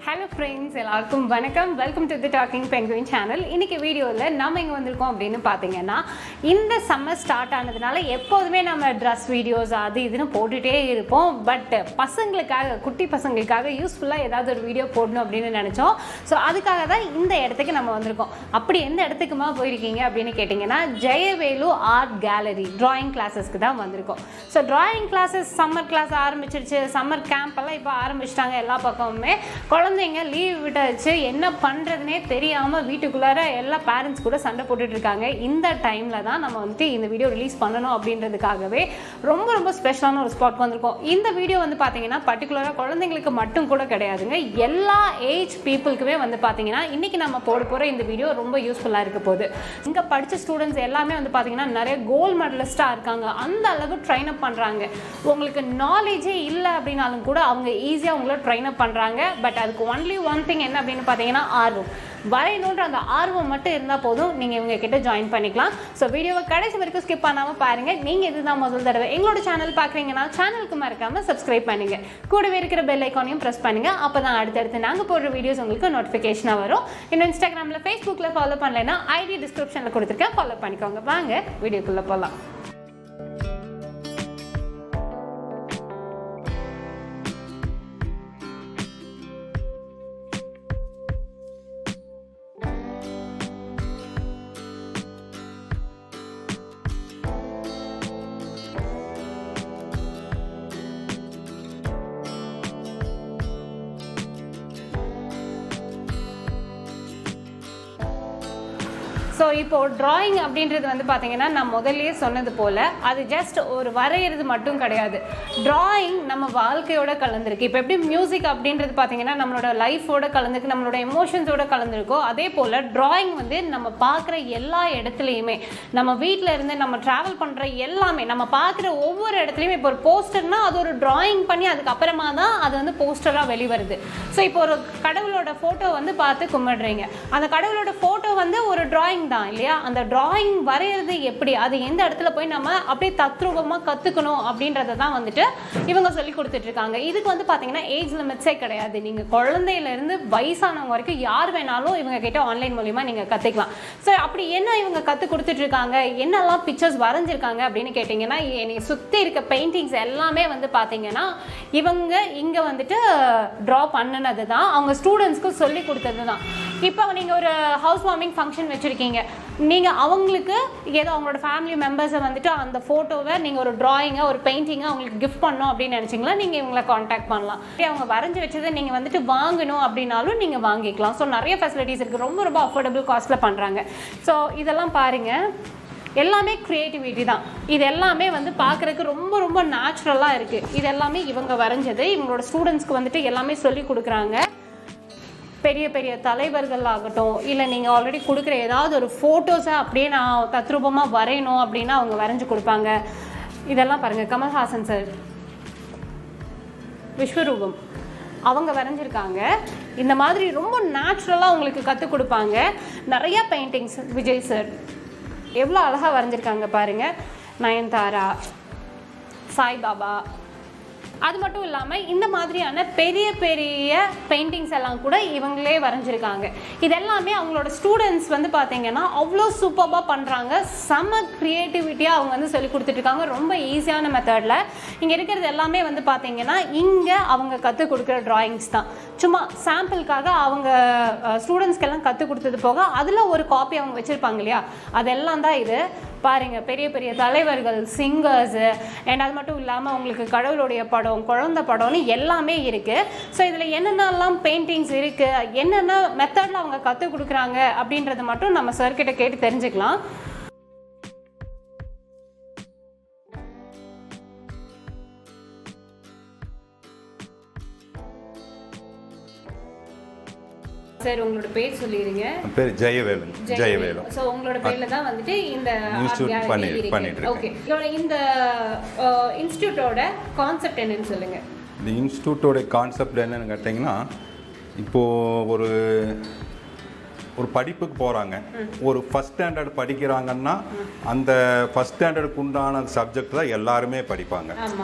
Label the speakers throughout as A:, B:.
A: Hello friends எல்லாருக்கும் வணக்கம் welcome to the talking penguin channel இன்னைக்கு வீடியோவில் நம்ம எங்கே வந்திருக்கோம் அப்படின்னு பார்த்தீங்கன்னா இந்த சம்மர் ஸ்டார்ட் ஆனதுனால எப்போதுமே நம்ம ட்ரெஸ் வீடியோஸ் அது இதுன்னு போட்டுகிட்டே இருப்போம் பட் பசங்களுக்காக குட்டி பசங்களுக்காக யூஸ்ஃபுல்லாக ஏதாவது ஒரு வீடியோ போடணும் அப்படின்னு நினச்சோம் ஸோ அதுக்காக தான் இந்த இடத்துக்கு நம்ம வந்திருக்கோம் அப்படி எந்த இடத்துக்குமா போயிருக்கீங்க அப்படின்னு கேட்டிங்கன்னா ஜெயவேலு ஆர்ட் கேலரி டிராயிங் கிளாஸஸ்க்கு தான் வந்திருக்கோம் so drawing classes summer class ஆரம்பிச்சிருச்சு சம்மர் கேம்ப் எல்லாம் இப்போ ஆரம்பிச்சிட்டாங்க எல்லா பக்கமுமே குழந்தைங்க லீவ் விட்டாச்சு என்ன பண்ணுறதுனே தெரியாமல் வீட்டுக்குள்ளார எல்லா பேரண்ட்ஸ் கூட சண்டை போட்டுட்டு இருக்காங்க இந்த டைமில் தான் நம்ம வந்துட்டு இந்த வீடியோ ரிலீஸ் பண்ணணும் அப்படின்றதுக்காகவே ரொம்ப ரொம்ப ஸ்பெஷலான ஒரு ஸ்பாட் வந்திருக்கோம் இந்த வீடியோ வந்து பார்த்தீங்கன்னா பர்டிகுலராக குழந்தைங்களுக்கு மட்டும் கூட கிடையாதுங்க எல்லா ஏஜ் பீப்புளுக்குமே வந்து பார்த்தீங்கன்னா இன்றைக்கி நம்ம போட போகிற இந்த வீடியோ ரொம்ப யூஸ்ஃபுல்லாக இருக்க போகுது இங்கே படித்த ஸ்டூடெண்ட்ஸ் எல்லாமே வந்து பார்த்தீங்கன்னா நிறைய கோல்டு மெடலிஸ்ட்டாக இருக்காங்க அந்த அளவு ட்ரைன் அப் பண்ணுறாங்க உங்களுக்கு நாலேஜே இல்லை அப்படின்னாலும் கூட அவங்க ஈஸியாக உங்களை ட்ரைன் அப் பண்ணுறாங்க பட் அதுக்கு ஒன்லி ஒன் திங் என்ன அப்படின்னு பார்த்தீங்கன்னா ஆர்வம் வரையணுன்ற அந்த ஆர்வம் மட்டும் இருந்தால் போதும் நீங்கள் இவங்க கிட்ட ஜாயின் பண்ணிக்கலாம் ஸோ வீடியோவை கடைசி வரைக்கும் ஸ்கிப் பண்ணாமல் பாருங்கள் நீங்கள் இதுதான் முதல் தடவை எங்களோட சேனல் பார்க்குறீங்கன்னா சேனலுக்கு மறக்காமல் சப்ஸ்கிரைப் பண்ணுங்க கூடவே இருக்கிற பெல் ஐக்கானையும் ப்ரெஸ் பண்ணுங்கள் அப்போ தான் அடுத்தடுத்து நாங்கள் போடுற வீடியோஸ் உங்களுக்கு நோட்டிஃபிகேஷனாக வரும் இன்னும் இன்ஸ்டாகிராமில் ஃபேஸ்புக்கில் ஃபாலோ பண்ணலைன்னா ஐடி டிஸ்கிரிப்ஷனில் கொடுத்துருக்கேன் ஃபாலோ பண்ணிக்கோங்க வாங்க வீடியோக்குள்ளே போகலாம் ஸோ இப்போ டிராயிங் அப்படின்றது வந்து பார்த்தீங்கன்னா நான் முதல்லயே சொன்னது போல் அது ஜஸ்ட் ஒரு வரைகிறது மட்டும் கிடையாது டிராயிங் நம்ம வாழ்க்கையோட கலந்துருக்கு இப்போ எப்படி மியூசிக் அப்படின்றது பார்த்தீங்கன்னா நம்மளோட லைஃபோட கலந்துருக்கு நம்மளோட எமோஷன்ஸோட கலந்துருக்கோ அதே போல் டிராயிங் வந்து நம்ம பார்க்குற எல்லா இடத்துலையுமே நம்ம வீட்டில் இருந்து நம்ம ட்ராவல் பண்ணுற எல்லாமே நம்ம பார்க்குற ஒவ்வொரு இடத்துலையுமே இப்போ ஒரு போஸ்டர்னா அது ஒரு டிராயிங் பண்ணி அதுக்கப்புறமா தான் அது வந்து போஸ்டராக வெளிவருது ஸோ இப்போ ஒரு கடவுளோட ஃபோட்டோ வந்து பார்த்து கும்பிடுறீங்க அந்த கடவுளோட ஃபோட்டோ வந்து ஒரு டிராயிங் தான் இல்லையா அந்த டிராயிங் வரைகிறது எப்படி அது எந்த இடத்துல போய் நம்ம அப்படியே தத்ரூபமாக கற்றுக்கணும் அப்படின்றத தான் வந்துட்டு இவங்க சொல்லி கொடுத்துட்ருக்காங்க இதுக்கு வந்து பார்த்தீங்கன்னா ஏஜ் லிமிட்ஸே கிடையாது நீங்கள் குழந்தையிலேருந்து வயசானவங்க வரைக்கும் யார் வேணாலும் இவங்க கிட்ட ஆன்லைன் மூலிமா நீங்கள் கற்றுக்கலாம் ஸோ அப்படி என்ன இவங்க கற்றுக் கொடுத்துட்ருக்காங்க என்னெல்லாம் பிக்சர்ஸ் வரைஞ்சிருக்காங்க அப்படின்னு கேட்டிங்கன்னா என்னை சுற்றி இருக்க பெயிண்டிங்ஸ் எல்லாமே வந்து பார்த்தீங்கன்னா இவங்க இங்கே வந்துட்டு ட்ரா பண்ணினது தான் அவங்க ஸ்டூடெண்ட்ஸ்க்கு சொல்லி கொடுத்தது தான் இப்போ நீங்கள் ஒரு ஹவுஸ் வார்மிங் ஃபங்க்ஷன் வச்சுருக்கீங்க நீங்கள் அவங்களுக்கு ஏதோ அவங்களோட ஃபேமிலி மெம்பர்ஸை வந்துட்டு அந்த ஃபோட்டோவை நீங்கள் ஒரு ட்ராயிங்கை ஒரு பெயிண்டிங்கை அவங்களுக்கு கிஃப்ட் பண்ணணும் அப்படின்னு நினச்சிங்களா நீங்கள் இவங்களை காண்டாக்ட் பண்ணலாம் அவங்க வரைஞ்சி வச்சதை நீங்கள் வந்துட்டு வாங்கணும் அப்படின்னாலும் நீங்கள் வாங்கிக்கலாம் ஸோ நிறைய ஃபெசிலிட்டிஸ் இருக்குது ரொம்ப ரொம்ப அஃபோர்டபுள் காஸ்ட்டில் பண்ணுறாங்க ஸோ இதெல்லாம் பாருங்கள் எல்லாமே க்ரியேட்டிவிட்டி தான் இது எல்லாமே வந்து பார்க்குறதுக்கு ரொம்ப ரொம்ப நேச்சுரலாக இருக்குது இது எல்லாமே இவங்க வரைஞ்சது இவங்களோட ஸ்டூடெண்ட்ஸ்க்கு வந்துட்டு எல்லாமே சொல்லி கொடுக்குறாங்க பெரிய பெரிய தலைவர்கள் ஆகட்டும் இல்லை நீங்கள் ஆல்ரெடி கொடுக்குற ஏதாவது ஒரு ஃபோட்டோஸை அப்படியே நான் தத்ரூபமாக வரையணும் அப்படின்னா அவங்க வரைஞ்சி கொடுப்பாங்க இதெல்லாம் பாருங்கள் கமல்ஹாசன் சார் விஸ்வரூபம் அவங்க வரைஞ்சிருக்காங்க இந்த மாதிரி ரொம்ப நேச்சுரலாக உங்களுக்கு கற்றுக் கொடுப்பாங்க நிறைய பெயிண்டிங்ஸ் விஜய் சார் எவ்வளோ அழகாக வரைஞ்சிருக்காங்க பாருங்கள் நயன்தாரா சாய்பாபா அது மட்டும் இல்லாமல் இந்த மாதிரியான பெரிய பெரிய பெயிண்டிங்ஸ் எல்லாம் கூட இவங்களே வரைஞ்சிருக்காங்க இது எல்லாமே அவங்களோட ஸ்டூடெண்ட்ஸ் வந்து பார்த்தீங்கன்னா அவ்வளோ சூப்பராக பண்ணுறாங்க செம்ம க்ரியேட்டிவிட்டியாக அவங்க வந்து சொல்லி கொடுத்துட்ருக்காங்க ரொம்ப ஈஸியான மெத்தடில் இங்கே இருக்கிறது எல்லாமே வந்து பார்த்தீங்கன்னா இங்கே அவங்க கற்றுக் கொடுக்குற ட்ராயிங்ஸ் தான் சும்மா சாம்பிளுக்காக அவங்க ஸ்டூடெண்ட்ஸ்க்கெல்லாம் கற்றுக் கொடுத்தது போக அதில் ஒரு காப்பி அவங்க வச்சுருப்பாங்க இல்லையா அதெல்லாம் தான் இது பாருங்க பெரிய பெரிய தலைவர்கள் சிங்கர்ஸு அண்ட் அது மட்டும் இல்லாமல் உங்களுக்கு கடவுளுடைய படம் குழந்த படம்னு எல்லாமே இருக்குது ஸோ இதில் என்னென்னலாம் பெயிண்டிங்ஸ் இருக்குது என்னென்ன மெத்தடில் அவங்க கற்றுக் கொடுக்குறாங்க அப்படின்றத மட்டும் நம்ம சார்கிட்ட கேட்டு தெரிஞ்சுக்கலாம் சார் உங்களோட பேர் சொல்லிடுங்க
B: என் பேர் ஜெயவேலு ஜெயவேலு
A: ஸோ உங்களோட பேர்ல தான் வந்துட்டு இந்த
B: Institute பண்ணி- பண்ணிட்டு இருக்கேன்.
A: ஓகே இதோட இந்த இன்ஸ்டியூட்டோட கான்செப்ட் என்னன்னு சொல்லுங்க
B: இந்த இன்ஸ்டியூட்டோட கான்செப்ட் என்னன்னு கேட்டிங்கன்னா இப்போது ஒரு ஒரு படிப்புக்கு போகிறாங்க ஒரு ஃபஸ்ட் ஸ்டாண்டர்ட் படிக்கிறாங்கன்னா அந்த ஃபஸ்ட் ஸ்டாண்டர்டுக்கு உண்டான சப்ஜெக்ட் தான் எல்லாருமே படிப்பாங்க
A: ஆமா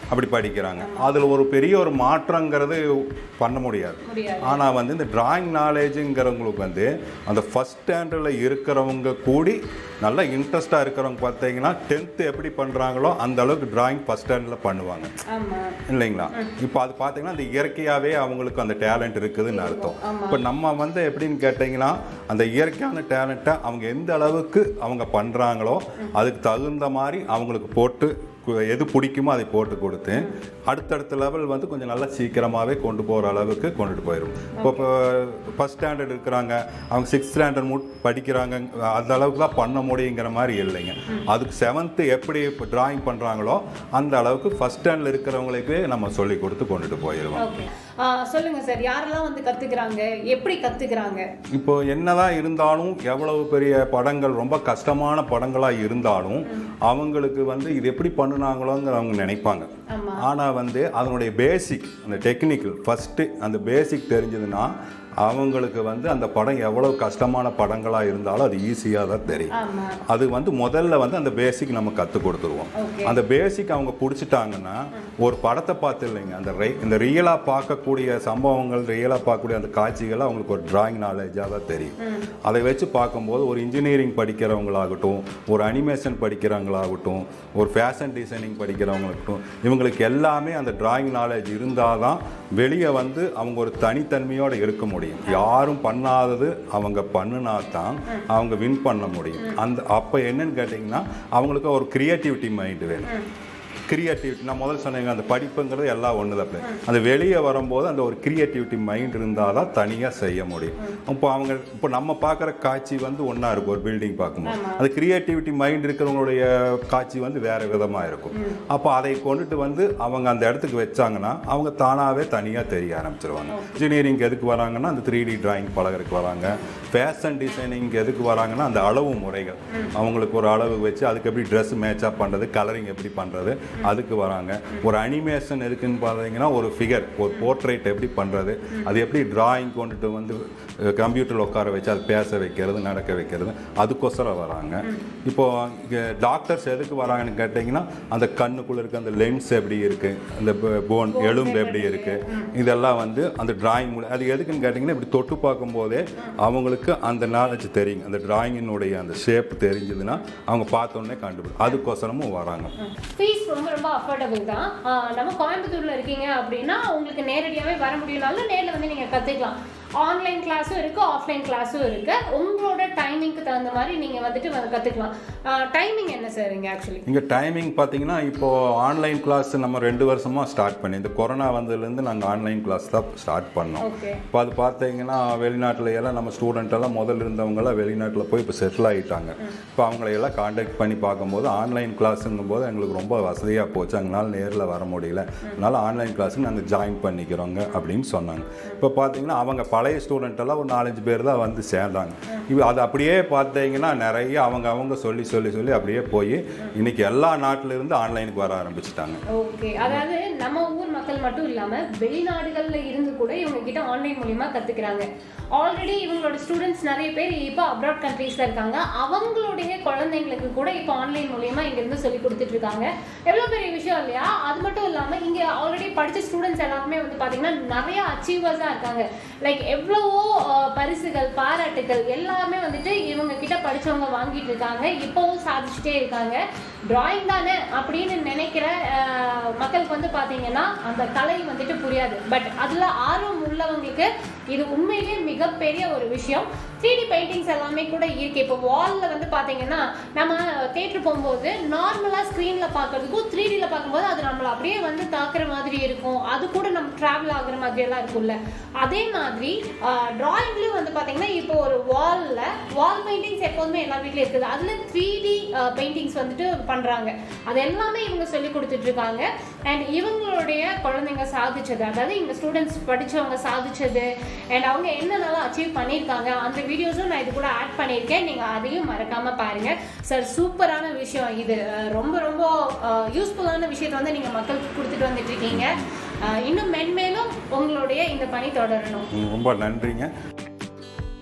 B: அப்படி படிக்கிறாங்க அதில் ஒரு பெரிய ஒரு மாற்றங்கிறது பண்ண முடியாது
A: முடியாது
B: ஆனால் வந்து இந்த டிராயிங் நாலேஜுங்கிறவங்களுக்கு வந்து அந்த ஃபஸ்ட் ஸ்டாண்டர்டில் இருக்கிறவங்க கூடி நல்லா இன்ட்ரெஸ்டாக இருக்கிறவங்க பார்த்தீங்கன்னா டென்த்து எப்படி பண்ணுறாங்களோ அந்த அளவுக்கு டிராயிங் ஃபஸ்ட் ஸ்டாண்டர்டில் பண்ணுவாங்க
A: ஆமா
B: இல்லைங்களா இப்போ அது பார்த்தீங்கன்னா அந்த இயற்கையாகவே அவங்களுக்கு அந்த டேலண்ட் இருக்குதுன்னு அர்த்தம் இப்போ நம்ம வந்து எப்படின்னு கேட்டிங்கன்னா அந்த இயற்கையான டேலண்ட்டை அவங்க எந்த அளவுக்கு அவங்க பண்ணுறாங்களோ அதுக்கு தகுந்த மாதிரி அவங்களுக்கு போட்டு கு- எது பிடிக்குமோ அதை போட்டு கொடுத்து அடுத்தடுத்த லெவல் வந்து கொஞ்சம் நல்லா சீக்கிரமாகவே கொண்டு போகிற அளவுக்கு கொண்டுட்டு போயிடும் இப்போ இப்போ ஃபஸ்ட் ஸ்டாண்டர்ட் இருக்கிறாங்க அவங்க சிக்ஸ்த் ஸ்டாண்டர்ட் முட் படிக்கிறாங்க அந்த அளவுக்கு தான் பண்ண முடியுங்கிற மாதிரி இல்லைங்க அதுக்கு செவன்த்து எப்படி இப்போ டிராயிங் பண்ணுறாங்களோ அந்த அளவுக்கு ஃபஸ்ட் ஸ்டாண்டில் இருக்கிறவங்களுக்கே நம்ம சொல்லி கொடுத்து கொண்டுட்டு போயிடுவோம்
A: ஓகே சொல்லுங்க சார் யாரெல்லாம் வந்து கத்துக்கிறாங்க எப்படி கத்துக்கிறாங்க
B: இப்போ என்னதான் இருந்தாலும் எவ்வளவு பெரிய படங்கள் ரொம்ப கஷ்டமான படங்களாக இருந்தாலும் அவங்களுக்கு வந்து இது எப்படி பண்ணுனாங்களோங்கிற அவங்க நினைப்பாங்க
A: ஆமா
B: ஆனால் வந்து அதனுடைய பேசிக் அந்த டெக்னிக்கல் ஃபஸ்ட்டு அந்த பேசிக் தெரிஞ்சதுன்னா அவங்களுக்கு வந்து அந்த படம் எவ்வளவு கஷ்டமான படங்களாக இருந்தாலும் அது ஈஸியாக தான் தெரியும்
A: ஆமா
B: அது வந்து முதல்ல வந்து அந்த பேசிக் நம்ம கற்றுக் கொடுத்துருவோம்
A: ஓகே
B: அந்த பேசிக் அவங்க பிடிச்சிட்டாங்கன்னா ஒரு படத்தை பார்த்து இல்லைங்க அந்த ரை இந்த ரியலாக பார்க்கக்கூடிய சம்பவங்கள் ரியலாக பார்க்கக்கூடிய அந்த காட்சிகள் அவங்களுக்கு ஒரு டிராயிங் நாலேஜாக தான் தெரியும் அதை வச்சு பார்க்கும்போது ஒரு இன்ஜினியரிங் படிக்கிறவங்களாகட்டும் ஒரு அனிமேஷன் படிக்கிறவங்களாகட்டும் ஒரு ஃபேஷன் டிசைனிங் படிக்கிறவங்களாகட்டும் இவங்களுக்கு எல்லாமே அந்த டிராயிங் நாலேஜ் இருந்தால் தான் வெளியே வந்து அவங்க ஒரு தனித்தன்மையோடு இருக்க முடியும் யாரும் பண்ணாதது அவங்க பண்ணினா தான் அவங்க வின் பண்ண முடியும் அந்த அப்போ என்னன்னு கேட்டிங்கன்னா அவங்களுக்கு ஒரு கிரியேட்டிவிட்டி மைண்ட் வேணும் கிரியேட்டிவிட்டி நான் முதல்ல சொன்னேங்க அந்த படிப்புங்கிறது எல்லாம் ஒன்று தான் அந்த வெளியே வரும்போது அந்த ஒரு கிரியேட்டிவிட்டி மைண்ட் இருந்தால் தான் தனியாக செய்ய முடியும் இப்போ அவங்க இப்போ நம்ம பார்க்குற காட்சி வந்து ஒன்றா இருக்கும் ஒரு பில்டிங் பார்க்கும்போது அந்த கிரியேட்டிவிட்டி மைண்ட் இருக்கிறவங்களுடைய காட்சி வந்து வேறு விதமாக இருக்கும் அப்போ அதை கொண்டுட்டு வந்து அவங்க அந்த இடத்துக்கு வச்சாங்கன்னா அவங்க தானாகவே தனியாக தெரிய ஆரம்பிச்சிருவாங்க இன்ஜினியரிங் எதுக்கு வராங்கன்னா அந்த த்ரீ டி டிராயிங் பழகிறதுக்கு வராங்க ஃபேஷன் டிசைனிங் எதுக்கு வராங்கன்னா அந்த அளவு முறைகள் அவங்களுக்கு ஒரு அளவு வச்சு அதுக்கு எப்படி ட்ரெஸ் மேட்சப் பண்ணுறது கலரிங் எப்படி பண்ணுறது அதுக்கு வராங்க ஒரு அனிமேஷன் எதுக்குன்னு பார்த்தீங்கன்னா ஒரு ஃபிகர் ஒரு போர்ட்ரேட் எப்படி பண்ணுறது அது எப்படி டிராயிங் கொண்டுட்டு வந்து கம்ப்யூட்டரில் உட்கார வச்சு அது பேச வைக்கிறது நடக்க வைக்கிறது அதுக்கோசரம் வராங்க இப்போ டாக்டர்ஸ் எதுக்கு வராங்கன்னு கேட்டிங்கன்னா அந்த கண்ணுக்குள்ளே இருக்க அந்த லென்ஸ் எப்படி இருக்குது அந்த போன் எலும்பு எப்படி இருக்குது இதெல்லாம் வந்து அந்த டிராயிங் மூலம் அது எதுக்குன்னு கேட்டிங்கன்னா இப்படி தொட்டு பார்க்கும்போதே அவங்களுக்கு அந்த நாலேஜ் தெரியும் அந்த டிராயிங்கினுடைய அந்த ஷேப் தெரிஞ்சதுன்னா அவங்க பார்த்தோன்னே கண்டுபிடிக்கும் அதுக்கோசரமும் வராங்க
A: ஃபீஸ் ரொம்ப ரொம்ப அஃபோர்டபுள் தான் ஆஹ் நம்ம கோயம்புத்தூர்ல இருக்கீங்க அப்படின்னா உங்களுக்கு நேரடியாவே வர முடியும்னாலும் நேர்ல வந்து நீங்க கத்துக்கலாம் ஆன்லைன் கிளாஸும் இருக்கு ஆஃப்லைன் கிளாஸும் இருக்கு உங்களோட டைமிங்க்கு தகுந்த மாதிரி நீங்க வந்துட்டு வந்து கத்துக்கலாம் டைமிங் என்ன சார் இங்க ஆக்சுவலி
B: இங்கே டைமிங் பார்த்தீங்கன்னா இப்போ ஆன்லைன் கிளாஸ் நம்ம ரெண்டு வருஷமாக ஸ்டார்ட் பண்ணி இந்த கொரோனா வந்ததுலேருந்து நாங்கள் ஆன்லைன் கிளாஸ் தான் ஸ்டார்ட் பண்ணோம்
A: ஓகே
B: இப்போ அது பார்த்தீங்கன்னா வெளிநாட்டில் எல்லாம் நம்ம ஸ்டூடெண்ட் எல்லாம் முதல்ல இருந்தவங்கலாம் வெளிநாட்டில் போய் இப்போ செட்டில் ஆகிட்டாங்க இப்போ அவங்கள எல்லாம் காண்டாக்ட் பண்ணி பார்க்கும்போது ஆன்லைன் கிளாஸுங்கும் போது எங்களுக்கு ரொம்ப வசதியாக போச்சு எங்களால் நேரில் வர முடியல அதனால் ஆன்லைன் கிளாஸுக்கு நாங்கள் ஜாயின் பண்ணிக்கிறோங்க அப்படின்னு சொன்னாங்க இப்போ பார்த்தீங்கன்னா அவங்க பழைய ஸ்டூடெண்ட் எல்லாம் ஒரு நாலஞ்சு பேர் தான் வந்து சேர்ந்தாங்க இப்போ அது அப்படியே பார்த்தீங்கன்னா நிறைய அவங்க அவங்க சொல்லி சொல்லி சொல்லி அப்படியே போய் இன்னைக்கு எல்லா நாட்டில இருந்து ஆன்லைனுக்கு வர ஆரம்பிச்சிட்டாங்க
A: ஓகே அதாவது நம்ம ஊர் மக்கள் மட்டும் இல்லாம வெளிநாடுகள்ல இருந்து கூட இவங்க கிட்ட ஆன்லைன் மூலியமா கத்துக்கிறாங்க ஆல்ரெடி இவங்களோட ஸ்டூடெண்ட்ஸ் நிறைய பேர் இப்போ அப்ராட் கண்ட்ரீஸ்ல இருக்காங்க அவங்களுடைய குழந்தைங்களுக்கு கூட இப்போ ஆன்லைன் மூலியமா இங்க இருந்து சொல்லி கொடுத்துட்டு இருக்காங்க எவ்வளவு பெரிய விஷயம் இல்லையா அது மட்டும் இல்லாம இங்க ஆல்ரெடி படிச்ச ஸ்டூடெண்ட்ஸ் எல்லாருமே வந்து பாத்தீங்கன்னா நிறைய அச்சீவர்ஸா இருக்காங்க லைக் எவ்வளவோ அஹ், பரிசுகள் பாராட்டுகள் எல்லாமே வந்துட்டு இவங்க கிட்ட படிச்சவங்க வாங்கிட்டு இருக்காங்க இப்போவும் சாதிச்சுட்டே இருக்காங்க டிராயிங் தானே அப்படின்னு நினைக்கிற அஹ், மக்களுக்கு வந்து பாத்தீங்கன்னா அந்த கலை வந்துட்டு புரியாது பட் அதுல ஆர்வம் உள்ளவங்களுக்கு இது உண்மையிலேயே மிகப்பெரிய ஒரு விஷயம் த்ரீ டி பெயிண்டிங்ஸ் எல்லாமே கூட இருக்கு இப்போ வால்ல வந்து பாத்தீங்கன்னா நம்ம தேட்டர் போகும்போது நார்மலா ஸ்க்ரீன்ல பார்க்கறதுக்கும் த்ரீ டில பார்க்கும்போது அது நம்மள அப்படியே வந்து தாக்குற மாதிரி இருக்கும் அது கூட நம்ம டிராவல் ஆகுற மாதிரி எல்லாம் இருக்கும்ல அதே மாதிரி டிராயிங்லயும் வந்து பாத்தீங்கன்னா இப்போ ஒரு வால்ல வால் பெயிண்டிங்ஸ் எப்போதுமே எல்லா வீட்லயும் இருக்குது அதுல த்ரீ டி பெயிண்டிங்ஸ் வந்துட்டு பண்றாங்க அது எல்லாமே இவங்க சொல்லி கொடுத்துட்டு இருக்காங்க அண்ட் இவங்களுடைய குழந்தைங்க சாதிச்சது அதாவது இங்க ஸ்டூடெண்ட்ஸ் படிச்சவங்க சாதிச்சது அண்ட் அவங்க என்னென்னலாம் அச்சீவ் பண்ணியிருக்காங்க அந்த வீடியோஸும் நான் இது கூட ஆட் பண்ணியிருக்கேன் நீங்க அதையும் மறக்காம பாருங்க சார் சூப்பரான விஷயம் இது அஹ், ரொம்ப ரொம்ப யூஸ்ஃபுல்லான விஷயத்தை வந்து நீங்க மக்களுக்கு கொடுத்துட்டு வந்துட்டு இருக்கீங்க அஹ், இன்னும் மென்மேலும் உங்களுடைய இந்த பணி தொடரணும்
B: ரொம்ப நன்றிங்க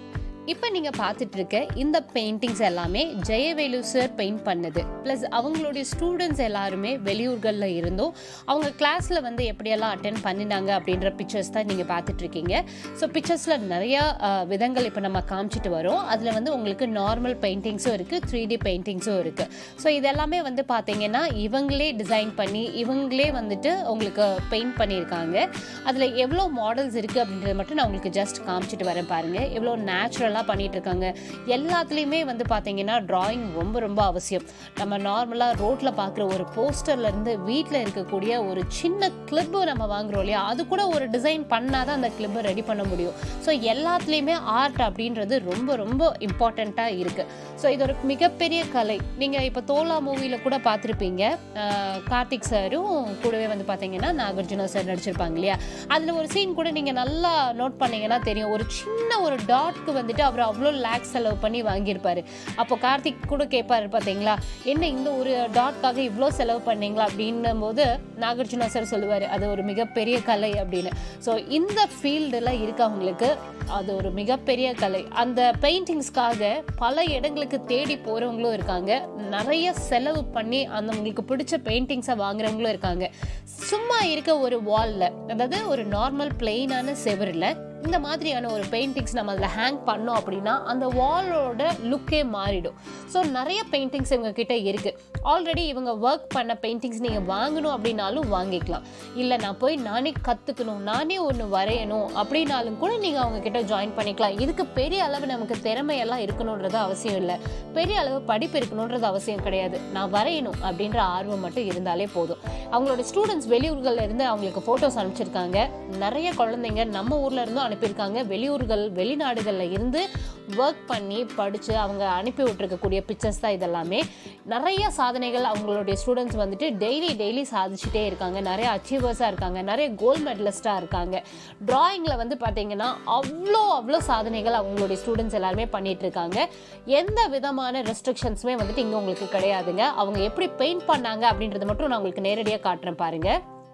A: இப்போ நீங்கள் பார்த்துட்டு இருக்க இந்த பெயிண்டிங்ஸ் எல்லாமே ஜெயவேலு சார் பெயிண்ட் பண்ணது ப்ளஸ் அவங்களுடைய ஸ்டூடெண்ட்ஸ் எல்லாருமே வெளியூர்களில் இருந்தும் அவங்க கிளாஸில் வந்து எப்படியெல்லாம் அட்டென்ட் பண்ணினாங்க அப்படின்ற பிக்சர்ஸ் தான் நீங்கள் பார்த்துட்டு இருக்கீங்க ஸோ பிக்சர்ஸில் நிறையா அஹ், விதங்கள் இப்போ நம்ம காமிச்சிட்டு வரோம் அதில் வந்து உங்களுக்கு நார்மல் பெயிண்டிங்ஸும் இருக்குது த்ரீ டி பெயிண்டிங்ஸும் இருக்குது ஸோ இதெல்லாமே வந்து பார்த்தீங்கன்னா இவங்களே டிசைன் பண்ணி இவங்களே வந்துட்டு உங்களுக்கு பெயிண்ட் பண்ணியிருக்காங்க அதில் எவ்வளோ மாடல்ஸ் இருக்குது அப்படின்றத மட்டும் நான் உங்களுக்கு ஜஸ்ட் காமிச்சிட்டு வரேன் பாருங்கள் எவ்வளோ நேச்சுரலாக பண்ணிட்டு இருக்காங்க எல்லாத்துலேயுமே வந்து பார்த்தீங்கன்னா டிராயிங் ரொம்ப ரொம்ப அவசியம் நம்ம நார்மலாக ரோட்டில் பார்க்குற ஒரு போஸ்டர்லேருந்து வீட்டில் இருக்கக்கூடிய ஒரு சின்ன கிளிப்பு நம்ம வாங்குறோம் இல்லையா அது கூட ஒரு டிசைன் பண்ணால் தான் அந்த கிளிப்பை ரெடி பண்ண முடியும் ஸோ எல்லாத்துலேயுமே ஆர்ட் அப்படின்றது ரொம்ப ரொம்ப இம்பார்ட்டண்ட்டாக இருக்குது ஸோ இது ஒரு மிகப்பெரிய கலை நீங்கள் இப்போ தோலா மூவியில் கூட பார்த்துருப்பீங்க அஹ் கார்த்திக் சாரும் கூடவே வந்து பார்த்தீங்கன்னா நாகார்ஜுனா சார் நடிச்சிருப்பாங்க இல்லையா அதில் ஒரு சீன் கூட நீங்கள் நல்லா நோட் பண்ணீங்கன்னா தெரியும் ஒரு சின்ன ஒரு டாட்க்கு வந்துட்டு அவர் அவ்வளோ லேக்ஸ் செலவு பண்ணி வாங்கியிருப்பாரு அப்போ கார்த்திக் கூட கேட்பாரு பார்த்தீங்களா என்ன இந்த ஒரு டாட்காக இவ்வளோ செலவு பண்ணீங்களா அப்படின்னும் போது நாகார்ஜுனா சார் சொல்லுவார் அது ஒரு மிகப்பெரிய கலை அப்படின்னு ஸோ இந்த ஃபீல்டில் இருக்கவங்களுக்கு அது ஒரு மிகப்பெரிய கலை அந்த பெயிண்டிங்ஸ்க்காக பல இடங்களுக்கு தேடி போகிறவங்களும் இருக்காங்க நிறைய செலவு பண்ணி அந்த உங்களுக்கு பிடிச்ச பெயிண்டிங்ஸை வாங்குறவங்களும் இருக்காங்க சும்மா இருக்க ஒரு வாலில் அதாவது ஒரு நார்மல் பிளெயினான செவரில் இந்த மாதிரியான ஒரு பெயிண்டிங்ஸ் நம்ம அதில் ஹேங் பண்ணோம் அப்படின்னா அந்த வாலோட லுக்கே மாறிடும் ஸோ நிறைய பெயிண்டிங்ஸ் இவங்க கிட்ட இருக்கு ஆல்ரெடி இவங்க ஒர்க் பண்ண பெயிண்டிங்ஸ் நீங்கள் வாங்கணும் அப்படின்னாலும் வாங்கிக்கலாம் இல்லை நான் போய் நானே கற்றுக்கணும் நானே ஒன்று வரையணும் அப்படின்னாலும் கூட நீங்கள் அவங்க கிட்ட ஜாயின் பண்ணிக்கலாம் இதுக்கு பெரிய அளவு நமக்கு திறமையெல்லாம் இருக்கணுன்றது அவசியம் இல்லை பெரிய அளவு படிப்பு இருக்கணுன்றது அவசியம் கிடையாது நான் வரையணும் அப்படின்ற ஆர்வம் மட்டும் இருந்தாலே போதும் அவங்களோட ஸ்டூடெண்ட்ஸ் வெளியூர்கள்ல இருந்து அவங்களுக்கு ஃபோட்டோஸ் அனுப்பிச்சிருக்காங்க நிறைய குழந்தைங்க நம்ம ஊர்ல இருந்தும் அனுப்பியிருக்காங்க வெளியூர்கள் வெளிநாடுகள்ல இருந்து ஒர்க் பண்ணி படிச்சு அவங்க அனுப்பி விட்டுருக்கக்கூடிய பிக்சர்ஸ் தான் இதெல்லாமே நிறைய சாதனைகள் அவங்களுடைய ஸ்டூடெண்ட்ஸ் வந்துட்டு டெய்லி டெய்லி சாதிச்சுட்டே இருக்காங்க நிறைய அச்சீவர்ஸாக இருக்காங்க நிறைய கோல்ட் மெடலிஸ்டாக இருக்காங்க டிராயிங்கில் வந்து பார்த்தீங்கன்னா அவ்வளோ அவ்வளோ சாதனைகள் அவங்களுடைய ஸ்டூடெண்ட்ஸ் எல்லாருமே பண்ணிட்டு இருக்காங்க எந்த விதமான ரெஸ்ட்ரிக்ஷன்ஸுமே வந்துட்டு இங்கே உங்களுக்கு கிடையாதுங்க அவங்க எப்படி பெயிண்ட் பண்ணாங்க அப்படின்றத மட்டும் நான் உங்களுக்கு நேரடியாக காட்டுறேன் பாருங்க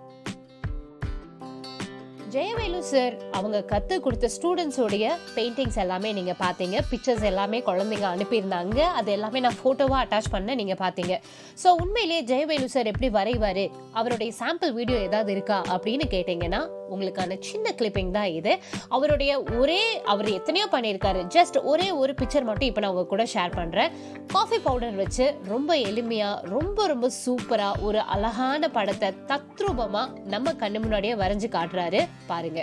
A: ஜெயவேலு சார் அவங்க கத்து கொடுத்த ஸ்டூடெண்ட்ஸோடைய பெயிண்டிங்ஸ் எல்லாமே நீங்க பாத்தீங்க பிக்சர்ஸ் எல்லாமே குழந்தைங்க அனுப்பியிருந்தாங்க அது எல்லாமே நான் போட்டோவா அட்டாச் பண்ண நீங்க பாத்தீங்க ஸோ உண்மையிலேயே ஜெயவேலு சார் எப்படி வரைவாரு அவருடைய சாம்பிள் வீடியோ ஏதாவது இருக்கா அப்படின்னு கேட்டீங்கன்னா உங்களுக்கான சின்ன கிளிப்பிங் தான் இது அவருடைய ஒரே அவர் எத்தனையோ பண்ணியிருக்காரு ஜஸ்ட் ஒரே ஒரு பிக்சர் மட்டும் இப்போ நான் உங்க கூட ஷேர் பண்றேன் காஃபி பவுடர் வச்சு ரொம்ப எளிமையா ரொம்ப ரொம்ப சூப்பரா ஒரு அழகான படத்தை தத்ரூபமா நம்ம கண்ணு முன்னாடியே வரைஞ்சு காட்டுறாரு பாருங்க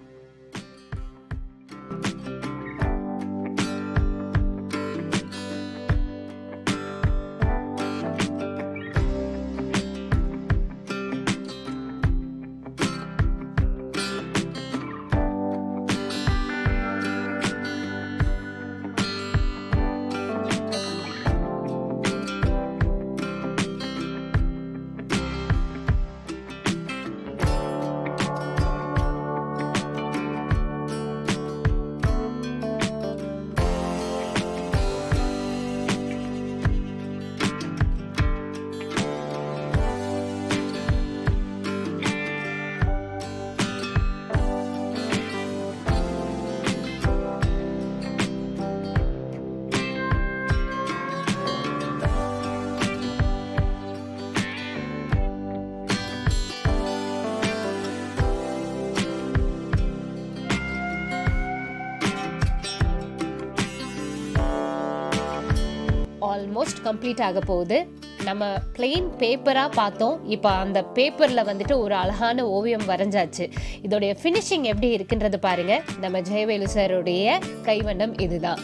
A: ஆல்மோஸ்ட் கம்ப்ளீட் ஆக போகுது நம்ம பிளெயின் பேப்பராக பார்த்தோம் இப்போ அந்த பேப்பரில் வந்துட்டு ஒரு அழகான ஓவியம் வரைஞ்சாச்சு இதோடைய ஃபினிஷிங் எப்படி இருக்குன்றது பாருங்க நம்ம ஜெயவேலு சாருடைய கைவண்ணம் இதுதான்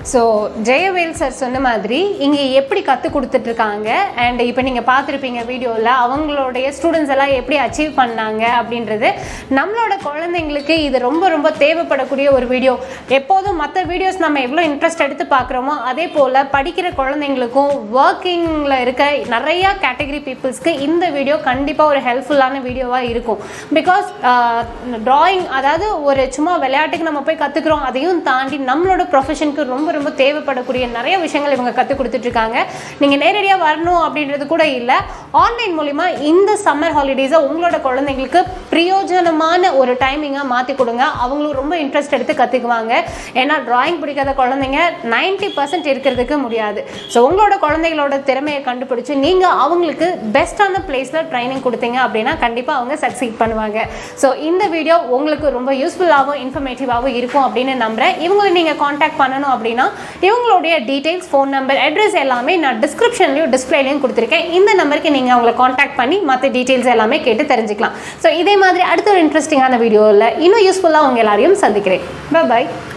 A: ஸோ ஜெயவேல் சார் சொன்ன மாதிரி இங்கே எப்படி கற்றுக் கொடுத்துட்ருக்காங்க அண்ட் இப்போ நீங்கள் பார்த்துருப்பீங்க வீடியோவில் அவங்களுடைய ஸ்டூடெண்ட்ஸ் எல்லாம் எப்படி அச்சீவ் பண்ணாங்க அப்படின்றது நம்மளோட குழந்தைங்களுக்கு இது ரொம்ப ரொம்ப தேவைப்படக்கூடிய ஒரு வீடியோ எப்போதும் மற்ற வீடியோஸ் நம்ம எவ்வளோ இன்ட்ரெஸ்ட் எடுத்து பார்க்குறோமோ அதே போல் படிக்கிற குழந்தைங்களுக்கும் ஒர்க்கிங்கில் இருக்க நிறையா கேட்டகரி பீப்புள்ஸ்க்கு இந்த வீடியோ கண்டிப்பாக ஒரு ஹெல்ப்ஃபுல்லான வீடியோவாக இருக்கும் பிகாஸ் ட்ராயிங் அதாவது ஒரு சும்மா விளையாட்டுக்கு நம்ம போய் கற்றுக்குறோம் அதையும் தாண்டி நம்மளோட ப்ரொஃபஷனுக்கு ரொம்ப ரொம்ப தேவைப்படக்கூடிய நிறைய விஷயங்கள் இவங்க கற்றுக் கொடுத்துட்ருக்காங்க நீங்கள் நேரடியாக வரணும் அப்படின்றது கூட இல்லை ஆன்லைன் மூலிமா இந்த சம்மர் ஹாலிடேஸை உங்களோட குழந்தைங்களுக்கு பிரயோஜனமான ஒரு டைமிங்காக மாற்றி கொடுங்க அவங்களும் ரொம்ப இன்ட்ரெஸ்ட் எடுத்து கற்றுக்குவாங்க ஏன்னா டிராயிங் பிடிக்காத குழந்தைங்க 90% பர்சன்ட் இருக்கிறதுக்கு முடியாது ஸோ உங்களோட குழந்தைகளோட திறமையை கண்டுபிடிச்சு நீங்கள் அவங்களுக்கு பெஸ்ட்டான பிளேஸில் ட்ரைனிங் கொடுத்தீங்க அப்படின்னா கண்டிப்பாக அவங்க சக்சீட் பண்ணுவாங்க ஸோ இந்த வீடியோ உங்களுக்கு ரொம்ப யூஸ்ஃபுல்லாகவும் இன்ஃபர்மேட்டிவாகவும் இருக்கும் அப்படின்னு நம்புகிறேன் இவங்களை நீங்கள் காண்டாக்ட் பண்ணணும் அப்படின்னா இவங்களுடைய டீட்டெயில்ஸ் ஃபோன் நம்பர் அட்ரஸ் எல்லாமே நான் டிஸ்கிரிப்ஷன்லையும் டிஸ்பிளேலையும் கொடுத்துருக்கேன் இந்த நம்பருக்கு நீங்கள் அவங்கள காண்டாக்ட் பண்ணி மற்ற டீட்டெயில்ஸ் எல்லாமே கேட்டு தெரிஞ்சுக்கலாம் ஸோ இதே மாதிரி அடுத்த ஒரு இன்ட்ரெஸ்டிங்கான வீடியோவில் இன்னும் யூஸ்ஃபுல்லாக உங்கள் எல்லாரையும் சந்திக்கிறேன் பாய்